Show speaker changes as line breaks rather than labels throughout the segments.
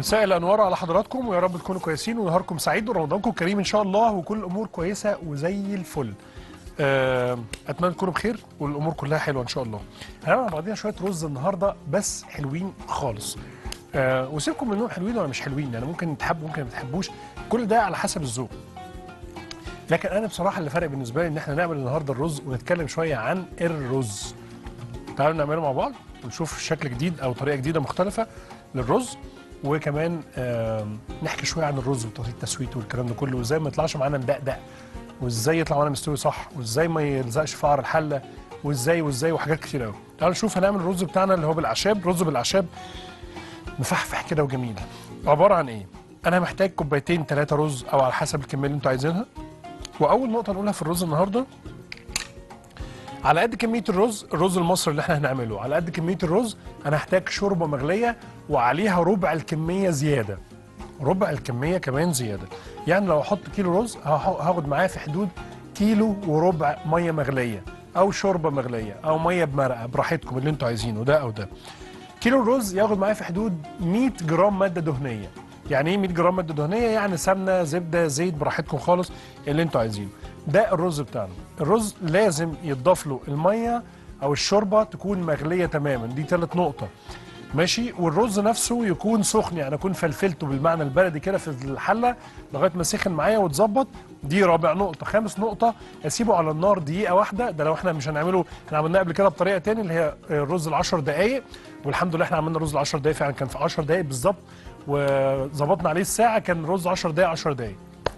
مساء الانوار على حضراتكم ويا رب تكونوا كويسين ونهاركم سعيد ورمضانكم كريم ان شاء الله وكل الامور كويسه وزي الفل آه، اتمنى تكونوا بخير والامور كلها حلوه ان شاء الله هنعمل مع بعضنا شويه رز النهارده بس حلوين خالص آه وسيبكم منهم حلوين ولا مش حلوين يعني ممكن تحبوا ممكن ما تحبوش كل ده على حسب الذوق لكن انا بصراحه اللي فرق بالنسبه لي ان احنا نعمل النهارده الرز ونتكلم شويه عن الرز تعالوا نعمله مع بعض ونشوف شكل جديد او طريقه جديده مختلفه للرز وكمان آم، نحكي شويه عن الرز وطريقه تسويته والكلام ده كله وازاي ما يطلعش معانا مدقدق وازاي يطلع معانا مستوي صح وازاي ما يلزقش في قعر الحله وازاي وازاي وحاجات كتير قوي تعالوا نشوف هنعمل الرز بتاعنا اللي هو بالاعشاب رز بالاعشاب مفحفح كده وجميل عباره عن ايه انا محتاج كوبايتين ثلاثه رز او على حسب الكميه اللي انتوا عايزينها واول نقطه نقولها في الرز النهارده على قد كميه الرز الرز المصري اللي احنا هنعمله على قد كميه الرز انا هحتاج شوربه مغليه وعليها ربع الكميه زياده ربع الكميه كمان زياده يعني لو احط كيلو رز هح- هاخد معاه في حدود كيلو وربع ميه مغليه او شوربه مغليه او ميه بمرقه براحتكم اللي انتوا عايزينه ده او ده كيلو الرز ياخد معايا في حدود 100 جرام ماده دهنيه يعني ايه 100 جرام ماده دهنيه يعني سمنه زبده زيت براحتكم خالص اللي انتوا عايزينه ده الرز بتاعنا الرز لازم يتضاف له الميه او الشوربه تكون مغليه تماما دي ثالث نقطه ماشي والرز نفسه يكون سخن يعني اكون فلفلته بالمعنى البلدي كده في الحله لغايه ما سخن معايا واتظبط دي رابع نقطه خامس نقطه اسيبه على النار دقيقه واحده ده لو احنا مش هنعمله احنا عملناه قبل كده بطريقه تاني اللي هي الرز ال 10 دقائق والحمد لله احنا عملنا رز ال 10 دقائق فعلا كان في 10 دقائق بالظبط وظبطنا عليه الساعه كان رز 10 دقائق 10 دقائق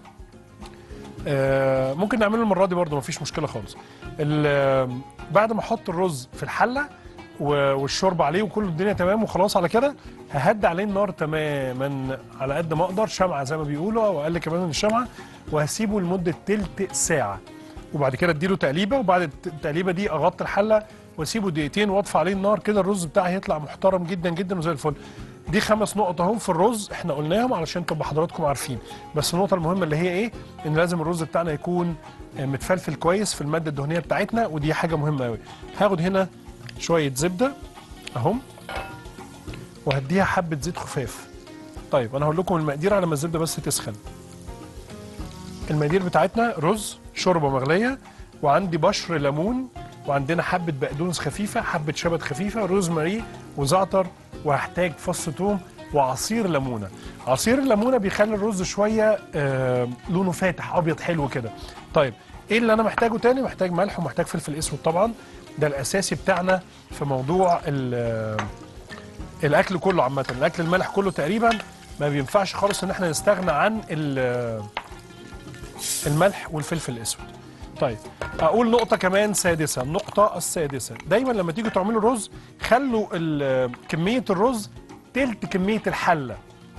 آه، ممكن نعمله المره دي برده مفيش مشكله خالص ال- بعد ما احط الرز في الحله و- والشوربه عليه وكل الدنيا تمام وخلاص على كده ههدي عليه النار تماما على قد ما اقدر شمعه زي ما بيقولوا او اقل كمان من الشمعه وهسيبه لمده تلت ساعه وبعد كده اديله تقليبه وبعد الت- التقليبه دي اغطي الحله واسيبه دقيقتين واطفي عليه النار كده الرز بتاعي هيطلع محترم جدا جدا وزي الفل دي خمس نقط اهم في الرز احنا قلناهم علشان تبقى حضراتكم عارفين بس النقطه المهمه اللي هي ايه ان لازم الرز بتاعنا يكون آه، متفلفل كويس في الماده الدهنيه بتاعتنا ودي حاجه مهمه قوي هاخد هنا شويه زبده اهم وهديها حبه زيت خفاف طيب انا هقول لكم المقادير على ما الزبده بس تسخن المقادير بتاعتنا رز شوربه مغليه وعندي بشر ليمون وعندنا حبه بقدونس خفيفه حبه شبت خفيفه روزماري وزعتر وهحتاج فص ثوم وعصير ليمونه عصير الليمونه بيخلي الرز شويه آه لونه فاتح ابيض حلو كده طيب ايه اللي انا محتاجه تاني محتاج ملح ومحتاج فلفل اسود طبعا ده الاساسي بتاعنا في موضوع ال- الاكل كله عامه الاكل المالح كله تقريبا ما بينفعش خالص ان احنا نستغنى عن ال- الملح والفلفل الاسود طيب اقول نقطه كمان سادسه النقطه السادسه دايما لما تيجوا تعملوا رز خلوا ال- كميه الرز تلت كميه الحله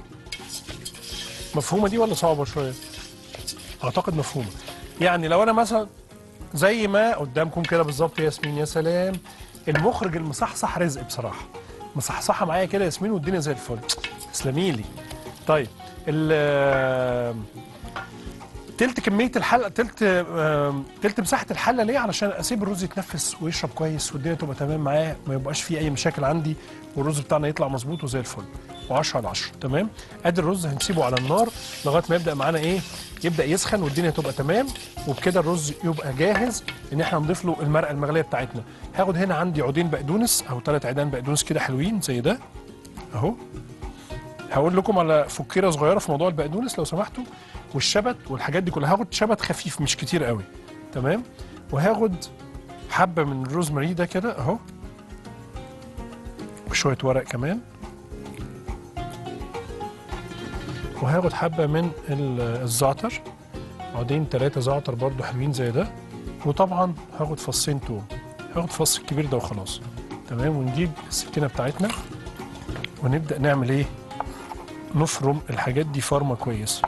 مفهومه دي ولا صعبه شويه اعتقد مفهومه يعني لو انا مثلا زي ما قدامكم كده بالظبط يا ياسمين يا سلام المخرج المصحصح رزق بصراحه مصحصحه معايا كده ياسمين والدنيا زي الفل تسلمي لي طيب ال تلت كميه الحله تلت آم، تلت مساحه الحله ليه علشان اسيب الرز يتنفس ويشرب كويس والدنيا تبقى تمام معاه ما يبقاش فيه اي مشاكل عندي والرز بتاعنا يطلع مظبوط وزي الفل و10 على 10 تمام ادي الرز هنسيبه على النار لغايه ما يبدا معانا ايه يبدا يسخن والدنيا تبقى تمام وبكده الرز يبقى جاهز ان احنا نضيف له المرقه المغليه بتاعتنا هاخد هنا عندي عودين بقدونس او ثلاث عيدان بقدونس كده حلوين زي ده اهو هقول لكم على فكيره صغيره في موضوع البقدونس لو سمحتوا والشبت والحاجات دي كلها هاخد شبت خفيف مش كتير قوي تمام وهاخد حبه من الروزماري ده كده اهو وشويه ورق كمان وهاخد حبه من ال- الزعتر عودين ثلاثه زعتر برضو حلوين زي ده وطبعا هاخد فصين توم هاخد فص الكبير ده وخلاص تمام ونجيب السكينه بتاعتنا ونبدا نعمل ايه نفرم الحاجات دي فرمه كويسه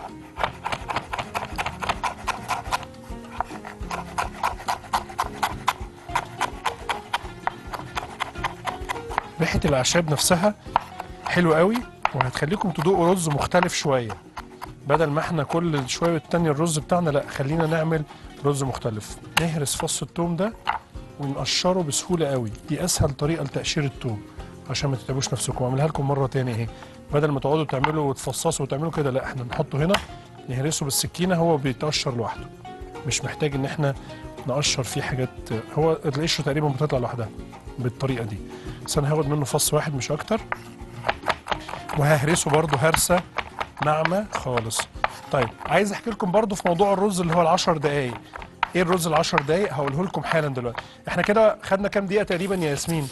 ريحه الاعشاب نفسها حلوه قوي وهتخليكم تدوقوا رز مختلف شويه بدل ما احنا كل شويه والتاني الرز بتاعنا لا خلينا نعمل رز مختلف نهرس فص الثوم ده ونقشره بسهوله قوي دي اسهل طريقه لتقشير الثوم عشان ما تتعبوش نفسكم اعملها لكم مره تاني اهي بدل ما تقعدوا تعملوا وتفصصوا وتعملوا كده لا احنا نحطه هنا نهرسه بالسكينه هو بيتقشر لوحده مش محتاج ان احنا نقشر فيه حاجات هو القشره تقريبا بتطلع لوحدها بالطريقه دي بس انا هاخد منه فص واحد مش اكتر وههرسه برده هرسه ناعمه خالص طيب عايز احكي لكم برده في موضوع الرز اللي هو العشر دقايق ايه الرز العشر دقايق هقوله لكم حالا دلوقتي احنا كده خدنا كام دقيقه تقريبا يا ياسمين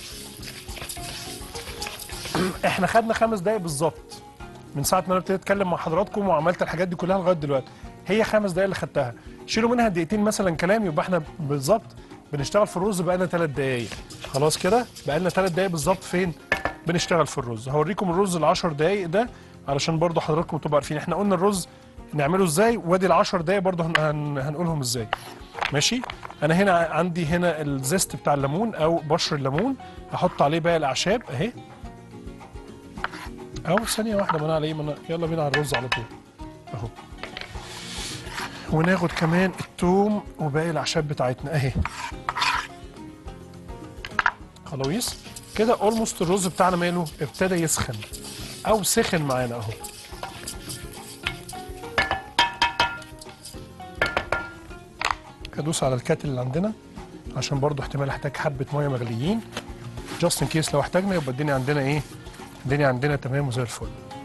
احنا خدنا خمس دقايق بالظبط من ساعه ما انا ابتديت اتكلم مع حضراتكم وعملت الحاجات دي كلها لغايه دلوقتي هي خمس دقايق اللي خدتها شيلوا منها دقيقتين مثلا كلام يبقى احنا بالظبط بنشتغل في الرز بقالنا ثلاث دقايق خلاص كده بقالنا ثلاث دقايق بالظبط فين بنشتغل في الرز هوريكم الرز ال 10 دقايق ده علشان برضو حضراتكم تبقوا عارفين احنا قلنا الرز نعمله ازاي وادي ال 10 دقايق برضو هن... هن... هنقولهم ازاي ماشي انا هنا عندي هنا الزيست بتاع الليمون او بشر الليمون احط عليه باقي الاعشاب اهي اهو ثانيه واحده ما انا على ايه ما أنا يلا بينا على الرز على طول اهو وناخد كمان التوم وباقي الاعشاب بتاعتنا اهي خلاويص كده اولموست الرز بتاعنا ماله ابتدى يسخن او سخن معانا اهو ادوس على الكاتل اللي عندنا عشان برضو احتمال احتاج حبه ميه مغليين جاست ان كيس لو احتاجنا يبقى الدنيا عندنا ايه الدنيا عندنا تمام وزي الفل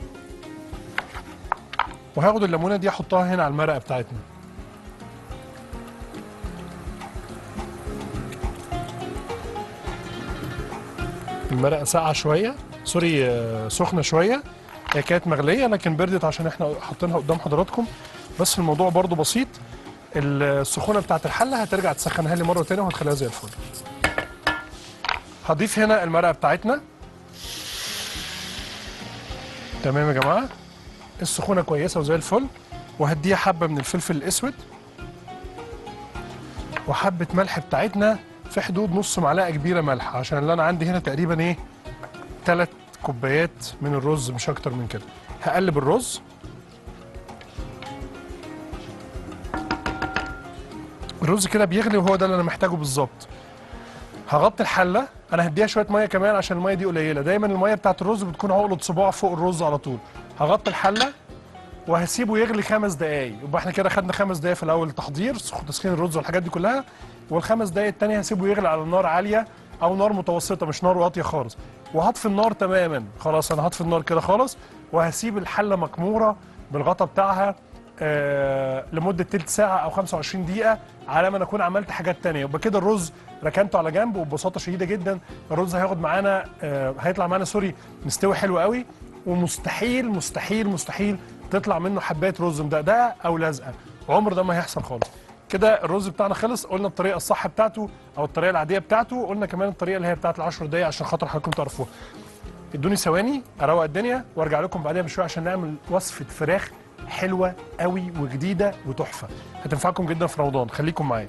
وهاخد الليمونه دي احطها هنا على المرقه بتاعتنا المرقه ساقعه شويه سوري آه، سخنه شويه هي كانت مغليه لكن بردت عشان احنا حاطينها قدام حضراتكم بس الموضوع برضو بسيط السخونه بتاعت الحله هترجع تسخنها لي مره تانية وهتخليها زي الفل هضيف هنا المرقه بتاعتنا تمام يا جماعه السخونه كويسه وزي الفل وهديها حبه من الفلفل الاسود وحبه ملح بتاعتنا في حدود نص معلقه كبيره ملح عشان اللي انا عندي هنا تقريبا ايه ثلاث كوبايات من الرز مش اكتر من كده هقلب الرز الرز كده بيغلي وهو ده اللي انا محتاجه بالظبط هغطي الحله انا هديها شويه ميه كمان عشان الميه دي قليله دايما الميه بتاعت الرز بتكون عقله صباع فوق الرز على طول هغطي الحله وهسيبه يغلي خمس دقايق يبقى احنا كده خدنا خمس دقايق في الاول تحضير تسخين الرز والحاجات دي كلها والخمس دقايق التانية هسيبه يغلي على نار عاليه او نار متوسطه مش نار واطيه خالص وهطفي النار تماما خلاص انا هطفي النار كده خالص وهسيب الحله مكموره بالغطا بتاعها آه لمده تلت ساعه او 25 دقيقه على ما انا اكون عملت حاجات تانية يبقى كده الرز ركنته على جنب وببساطه شديده جدا الرز هياخد معانا آه هيطلع معانا سوري مستوي حلو قوي ومستحيل مستحيل مستحيل تطلع منه حبايه رز مدقدقه او لازقه عمر ده ما هيحصل خالص كده الرز بتاعنا خلص قلنا الطريقه الصح بتاعته او الطريقه العاديه بتاعته قلنا كمان الطريقه اللي هي بتاعت ال10 دقايق عشان خاطر حضراتكم تعرفوها ادوني ثواني اروق الدنيا وارجع لكم بعدها بشويه عشان نعمل وصفه فراخ حلوه قوي وجديده وتحفه هتنفعكم جدا في رمضان خليكم معايا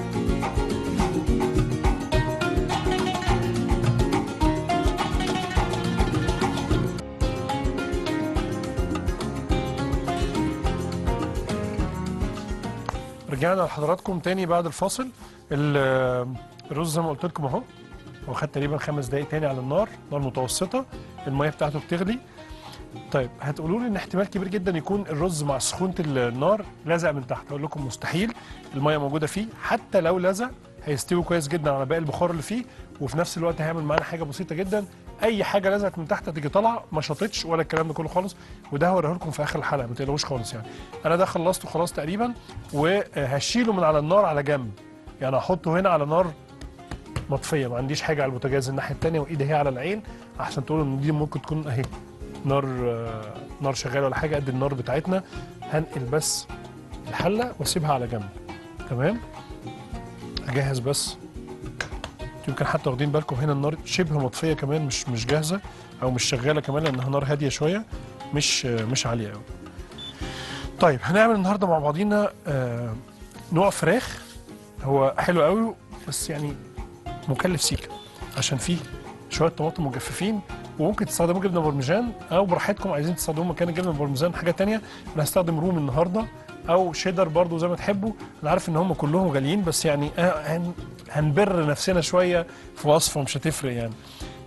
رجعنا لحضراتكم تاني بعد الفاصل ال- الرز زي ما قلت لكم اهو هو خد تقريبا خمس دقايق تاني على النار نار متوسطه الميه بتاعته بتغلي طيب هتقولوا لي ان احتمال كبير جدا يكون الرز مع سخونه النار لزق من تحت اقول لكم مستحيل الميه موجوده فيه حتى لو لزق هيستوي كويس جدا على باقي البخار اللي فيه وفي نفس الوقت هيعمل معانا حاجه بسيطه جدا اي حاجه لزقت من تحت هتيجي طالعه ما شطتش ولا الكلام ده كله خالص وده هوريه لكم في اخر الحلقه ما تقلقوش خالص يعني انا ده خلصته خلاص تقريبا وهشيله من على النار على جنب يعني هحطه هنا على نار مطفيه ما عنديش حاجه على البوتاجاز الناحيه الثانيه وايدي هي على العين عشان تقولوا ان دي ممكن تكون اهي نار آه، نار شغاله ولا حاجه قد النار بتاعتنا هنقل بس الحله واسيبها على جنب تمام اجهز بس يمكن حتى واخدين بالكم هنا النار شبه مطفيه كمان مش مش جاهزه او مش شغاله كمان لانها نار هاديه شويه مش آه، مش عاليه قوي طيب هنعمل النهارده مع بعضينا آه، نوع فراخ هو حلو قوي بس يعني مكلف سيكا عشان فيه شويه طماطم مجففين وممكن تستخدموا جبنه برمجان او براحتكم عايزين تستخدموا مكان الجبنه البرمجان حاجه تانية انا هستخدم روم النهارده او شيدر برضو زي ما تحبوا انا عارف ان هم كلهم غاليين بس يعني آه، هن هنبر نفسنا شويه في وصفه مش هتفرق يعني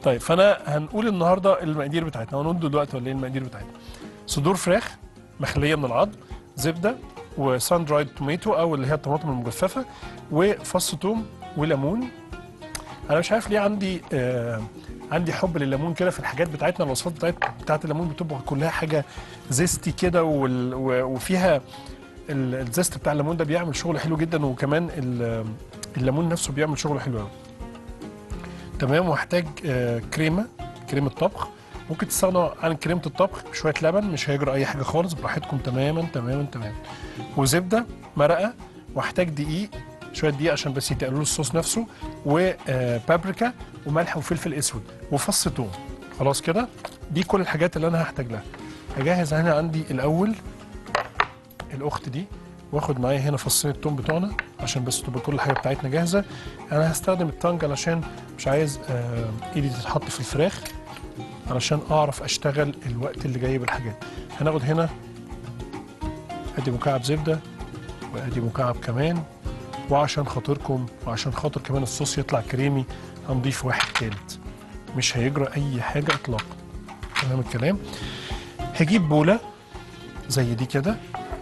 طيب فانا هنقول النهارده المقادير بتاعتنا هنقول دلوقتي ولا ايه المقادير بتاعتنا صدور فراخ مخليه من العظم زبده وسان درايد توميتو او اللي هي الطماطم المجففه وفص ثوم وليمون انا مش عارف ليه عندي آه عندي حب لليمون كده في الحاجات بتاعتنا الوصفات بتاعت بتاعت الليمون بتبقى كلها حاجه زيستي كده وال- و- وفيها ال- الزيست بتاع الليمون ده بيعمل شغل حلو جدا وكمان ال- الليمون نفسه بيعمل شغل حلو قوي تمام وهحتاج آه، كريمه كريمه طبخ ممكن تستغنوا عن كريمه الطبخ بشويه لبن مش هيجرى اي حاجه خالص براحتكم تماما تماما تماما وزبده مرقه واحتاج دقيق شويه دقيق عشان بس يتقلوا الصوص نفسه وبابريكا وملح وفلفل اسود وفص ثوم خلاص كده دي كل الحاجات اللي انا هحتاج لها هجهز هنا عندي الاول الاخت دي واخد معايا هنا فصين التوم بتوعنا عشان بس تبقى كل حاجه بتاعتنا جاهزه انا هستخدم التانج علشان مش عايز آه ايدي تتحط في الفراخ علشان اعرف اشتغل الوقت اللي جاي بالحاجات هناخد هنا ادي مكعب زبده وادي مكعب كمان وعشان خاطركم وعشان خاطر كمان الصوص يطلع كريمي هنضيف واحد تالت مش هيجرى اي حاجه اطلاقا تمام الكلام هجيب بوله زي دي كده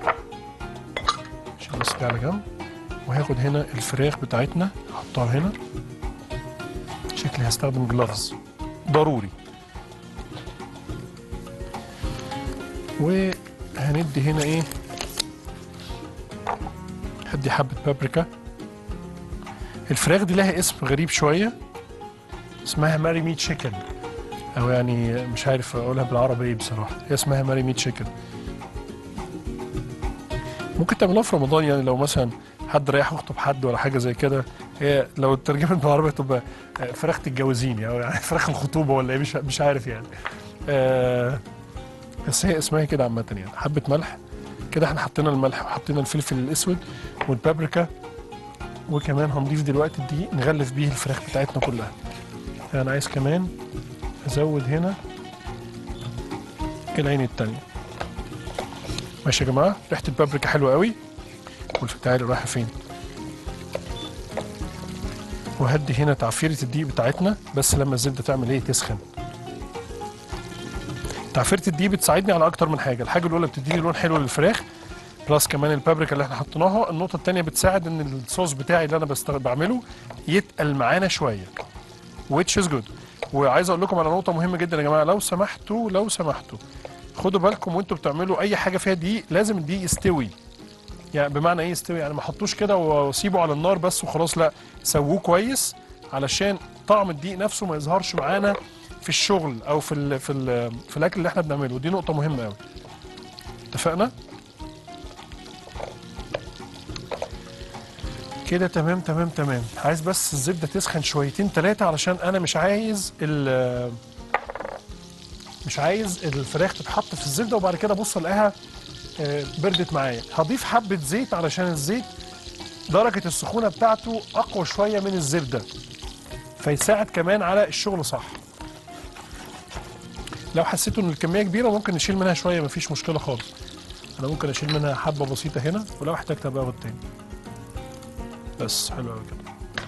عشان بس دي على جنب وهاخد هنا الفراخ بتاعتنا احطها هنا شكلي هستخدم جلافز ضروري وهندي هنا ايه هدي حبة بابريكا الفراخ دي لها اسم غريب شوية اسمها ماري ميت شيكن او يعني مش عارف اقولها بالعربي ايه بصراحة هي اسمها ماري ميت شيكن ممكن تعملوها في رمضان يعني لو مثلا حد رايح يخطب حد ولا حاجه زي كده هي لو ترجمت بالعربي تبقى آه، فراخ الجوازين يعني, يعني فراخ الخطوبه ولا ايه مش مش عارف يعني آه بس هي اسمها كده عامه يعني حبه ملح كده احنا حطينا الملح وحطينا الفلفل الاسود والبابريكا وكمان هنضيف دلوقتي الدقيق نغلف بيه الفراخ بتاعتنا كلها انا عايز كمان ازود هنا العين التانية ماشي يا جماعه ريحه البابريكا حلوه قوي والفتايل رايحه فين وهدي هنا تعفيره الدقيق بتاعتنا بس لما الزبده تعمل ايه تسخن تعفيره الدقيق بتساعدني على اكتر من حاجه الحاجه الاولى بتديني لون حلو للفراخ بلس كمان البابريكا اللي احنا حطيناها النقطه الثانيه بتساعد ان الصوص بتاعي اللي انا بستغ... بعمله يتقل معانا شويه which is good وعايز اقول لكم على نقطه مهمه جدا يا جماعه لو سمحتوا لو سمحتوا خدوا بالكم وانتوا بتعملوا اي حاجه فيها دقيق لازم الدقيق يستوي يعني بمعنى ايه يستوي يعني ما حطوش كده وسيبه على النار بس وخلاص لا سووه كويس علشان طعم الدقيق نفسه ما يظهرش معانا في الشغل او في ال في ال في الاكل اللي احنا بنعمله دي نقطه مهمه قوي اتفقنا كده تمام تمام تمام عايز بس الزبده تسخن شويتين ثلاثه علشان انا مش عايز ال مش عايز الفراخ تتحط في الزبده وبعد كده ابص الاقيها آه، بردت معايا هضيف حبه زيت علشان الزيت درجه السخونه بتاعته اقوى شويه من الزبده فيساعد كمان على الشغل صح لو حسيتوا ان الكميه كبيره ممكن نشيل منها شويه مفيش مشكله خالص انا ممكن اشيل منها حبه بسيطه هنا ولو احتجت ابقى اخد تاني بس حلو قوي كده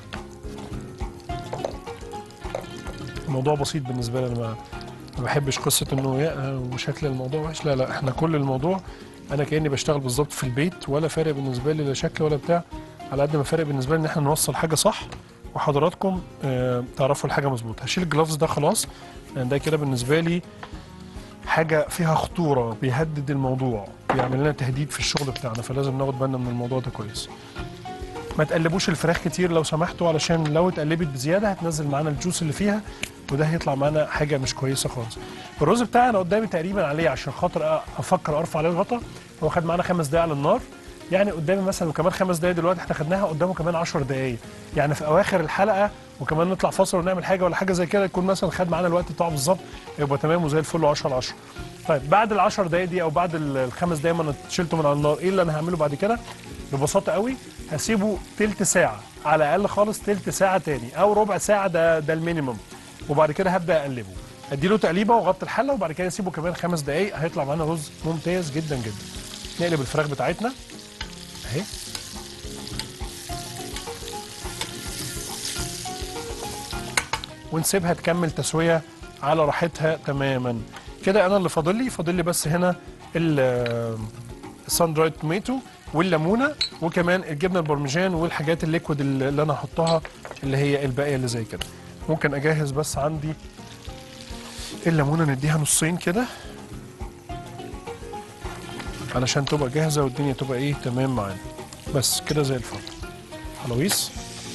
الموضوع بسيط بالنسبه لي انا ما ما بحبش قصه انه يا وشكل الموضوع وحش لا لا احنا كل الموضوع انا كاني بشتغل بالظبط في البيت ولا فارق بالنسبه لي لا شكل ولا بتاع على قد ما فارق بالنسبه لي ان احنا نوصل حاجه صح وحضراتكم آه تعرفوا الحاجه مظبوط هشيل الجلافز ده خلاص لان ده كده بالنسبه لي حاجه فيها خطوره بيهدد الموضوع بيعمل لنا تهديد في الشغل بتاعنا فلازم ناخد بالنا من الموضوع ده كويس ما تقلبوش الفراخ كتير لو سمحتوا علشان لو اتقلبت بزياده هتنزل معانا الجوس اللي فيها وده هيطلع معانا حاجه مش كويسه خالص الرز بتاعي انا قدامي تقريبا عليه عشان خاطر أ- افكر ارفع عليه الغطا هو خد معانا خمس دقايق على النار يعني قدامي مثلا وكمان خمس دقايق دلوقتي احنا خدناها قدامه كمان 10 دقايق يعني في اواخر الحلقه وكمان نطلع فاصل ونعمل حاجه ولا حاجه زي كده يكون مثلا خد معانا الوقت بتاعه بالظبط يبقى تمام وزي الفل 10 على 10 طيب بعد ال 10 دقايق دي او بعد ال- الخمس دقايق ما انا شلته من على النار ايه اللي انا هعمله بعد كده ببساطه قوي هسيبه تلت ساعه على الاقل خالص تلت ساعه تاني او ربع ساعه ده ده المينيمم وبعد كده هبدا اقلبه اديله تقليبه واغطي الحله وبعد كده اسيبه كمان خمس دقائق هيطلع معانا رز ممتاز جدا جدا نقلب الفراخ بتاعتنا اهي ونسيبها تكمل تسويه على راحتها تماما كده انا اللي فاضل لي فاضل لي بس هنا ال- السان درايد توميتو والليمونه وكمان الجبنه البرمجان والحاجات الليكويد اللي اللي انا هحطها اللي هي الباقيه اللي زي كده ممكن اجهز بس عندي الليمونه نديها نصين كده علشان تبقى جاهزه والدنيا تبقى ايه تمام معانا بس كده زي الفل خلاويص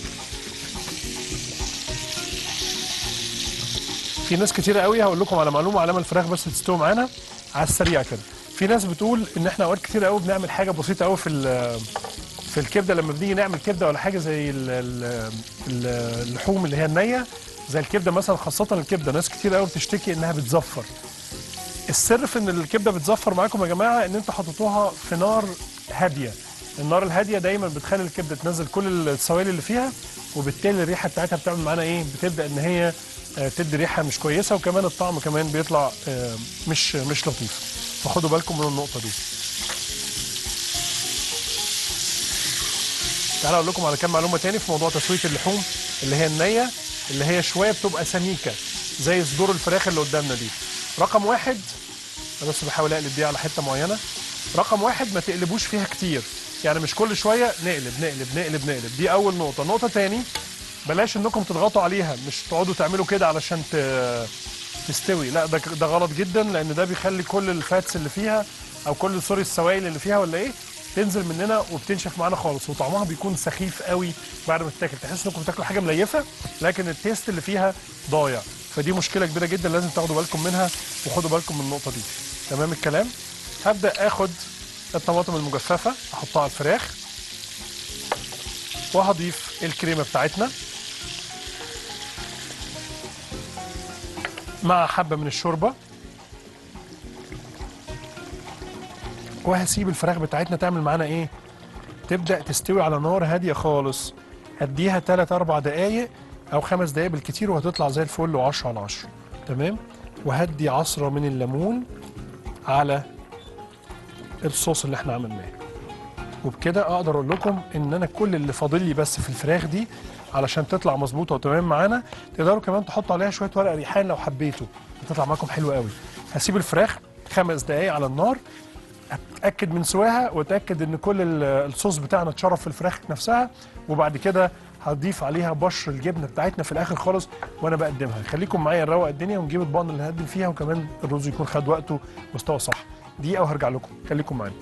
في ناس كتيرة قوي هقول لكم على معلومه على ما الفراخ بس تستوي معانا على السريع كده في ناس بتقول ان احنا اوقات كتير قوي بنعمل حاجه بسيطه قوي في ال- في الكبده لما بنيجي نعمل كبده ولا حاجه زي ال- ال- ال- اللحوم اللي هي النيه زي الكبده مثلا خاصه الكبده ناس كتير قوي بتشتكي انها بتزفر السر في ان الكبده بتزفر معاكم يا جماعه ان انتوا حطيتوها في نار هاديه النار الهاديه دايما بتخلي الكبده تنزل كل السوائل اللي فيها وبالتالي الريحه بتاعتها بتعمل معانا ايه بتبدا ان هي آه، تدي ريحه مش كويسه وكمان الطعم كمان بيطلع آه، مش مش لطيف فخدوا بالكم من النقطه دي تعالوا اقول لكم على كام معلومه تاني في موضوع تسويه اللحوم اللي هي النيه اللي هي شويه بتبقى سميكه زي صدور الفراخ اللي قدامنا دي رقم واحد انا بس بحاول اقلب دي على حته معينه رقم واحد ما تقلبوش فيها كتير يعني مش كل شويه نقلب نقلب نقلب نقلب دي اول نقطه نقطه تاني بلاش انكم تضغطوا عليها مش تقعدوا تعملوا كده علشان ت- تستوي لا ده ده غلط جدا لان ده بيخلي كل الفاتس اللي فيها او كل سوري السوائل اللي فيها ولا ايه تنزل مننا وبتنشف معانا خالص وطعمها بيكون سخيف قوي بعد ما تتاكل تحس انكم بتاكلوا حاجه مليفه لكن التيست اللي فيها ضايع فدي مشكله كبيره جدا لازم تاخدوا بالكم منها وخدوا بالكم من النقطه دي تمام الكلام هبدا اخد الطماطم المجففه احطها على الفراخ وهضيف الكريمه بتاعتنا مع حبه من الشوربه وهسيب الفراخ بتاعتنا تعمل معانا ايه تبدا تستوي على نار هاديه خالص هديها 3 4 دقائق او 5 دقائق بالكتير وهتطلع زي الفل و10 على 10 تمام وهدي عصره من الليمون على الصوص اللي احنا عملناه وبكده اقدر اقول لكم ان انا كل اللي فاضل لي بس في الفراخ دي علشان تطلع مظبوطه وتمام معانا تقدروا كمان تحطوا عليها شويه ورق ريحان لو حبيتوا هتطلع معاكم حلوه قوي هسيب الفراخ خمس دقائق على النار اتاكد من سواها واتاكد ان كل ال- الصوص بتاعنا اتشرب في الفراخ نفسها وبعد كده هضيف عليها بشر الجبنه بتاعتنا في الاخر خالص وانا بقدمها خليكم معايا نروق الدنيا ونجيب اطباقنا اللي هنقدم فيها وكمان الرز يكون خد وقته واستوى صح دقيقه وهرجع لكم خليكم معانا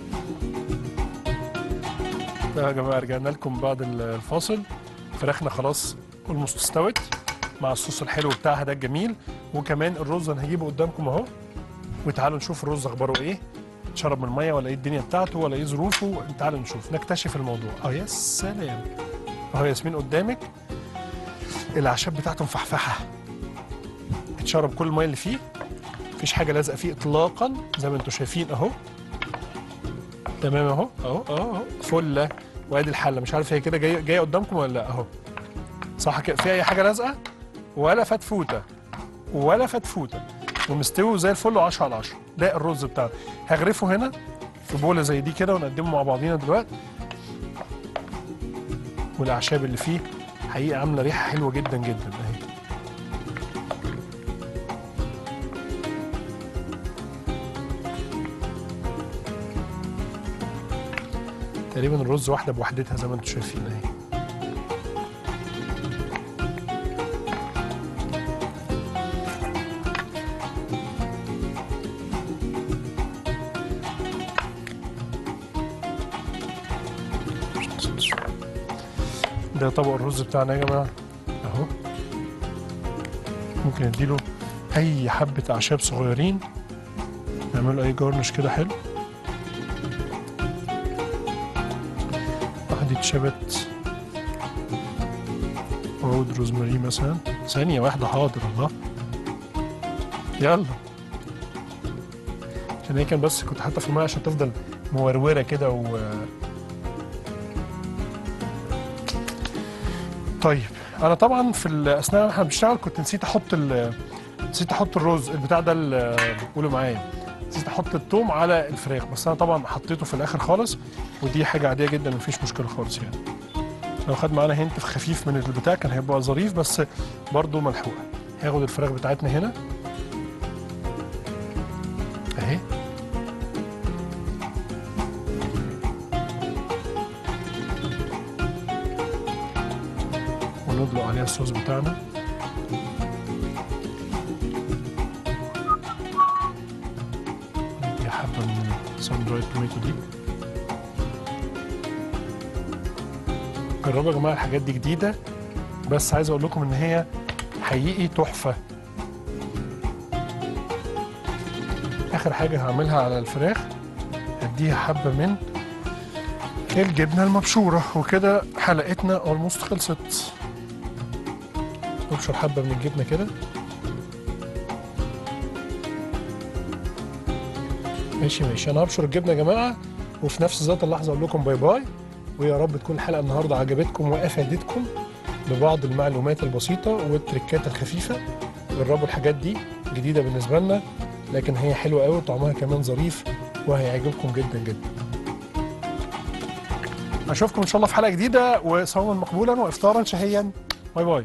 طيب يا جماعه رجعنا لكم بعد ال- الفاصل فراخنا خلاص اولموست استوت مع الصوص الحلو بتاعها ده الجميل وكمان الرز انا هجيبه قدامكم اهو وتعالوا نشوف الرز اخباره ايه اتشرب من الميه ولا ايه الدنيا بتاعته ولا ايه ظروفه تعالوا نشوف نكتشف الموضوع اه يا سلام اهو ياسمين قدامك الاعشاب بتاعته مفحفحه اتشرب كل الميه اللي فيه مفيش حاجه لازقه فيه اطلاقا زي ما انتم شايفين اهو تمام اهو اهو اهو اهو فله وادي الحله مش عارف هي كده جايه جايه قدامكم ولا لا اهو صح كده في اي حاجه لازقه ولا فتفوته ولا فتفوته ومستوي زي الفل 10 على 10 ده الرز بتاعنا هغرفه هنا في بوله زي دي كده ونقدمه مع بعضينا دلوقتي والاعشاب اللي فيه حقيقه عامله ريحه حلوه جدا جدا اهي تقريبا الرز واحده بوحدتها زي ما انتم شايفين اهي ده طبق الرز بتاعنا يا جماعه اهو ممكن نديله اي حبه اعشاب صغيرين نعمل اي جارنش كده حلو واحدة شبت عود روزماري مثلا ثانية واحدة حاضر الله يلا عشان هي كان بس كنت حاطة في المية عشان تفضل مورورة كده و طيب انا طبعا في ال- اثناء ما احنا بنشتغل كنت نسيت احط ال... نسيت احط الرز البتاع ده ال- قولوا معايا نسيت احط الثوم على الفراخ بس انا طبعا حطيته في الاخر خالص ودي حاجه عاديه جدا مفيش مشكله خالص يعني لو خد معانا هنت خفيف من البتاع كان هيبقى ظريف بس برضه ملحوقه هاخد الفراخ بتاعتنا هنا اهي وندلق عليها الصوص بتاعنا ندي حبة من السان درايد توميتو دي جربوا يا جماعة الحاجات دي جديدة بس عايز اقول لكم ان هي حقيقي تحفة اخر حاجة هعملها على الفراخ هديها حبة من الجبنة المبشورة وكده حلقتنا اولموست خلصت نبشر حبة من الجبنة كده ماشي ماشي انا هبشر الجبنة يا جماعة وفي نفس ذات اللحظة اقول لكم باي باي ويا رب تكون الحلقة النهاردة عجبتكم وافادتكم ببعض المعلومات البسيطة والتريكات الخفيفة جربوا الحاجات دي جديدة بالنسبة لنا لكن هي حلوة قوي وطعمها كمان ظريف وهيعجبكم جدا جدا اشوفكم ان شاء الله في حلقة جديدة وصوما مقبولا وافطارا شهيا باي باي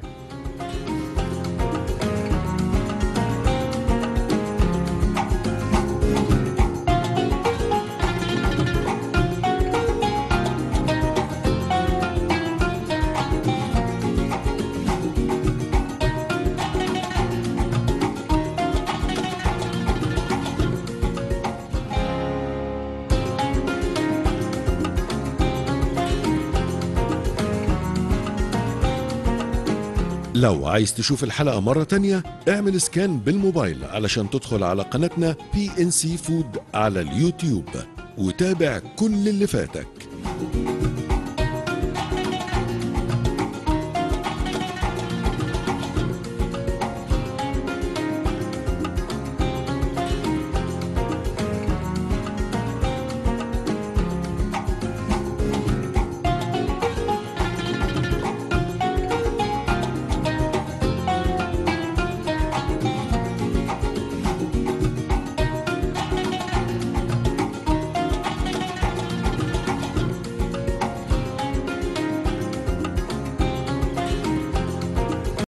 لو عايز تشوف الحلقة مرة تانية اعمل سكان بالموبايل علشان تدخل على قناتنا بي ان سي فود على اليوتيوب وتابع كل اللي فاتك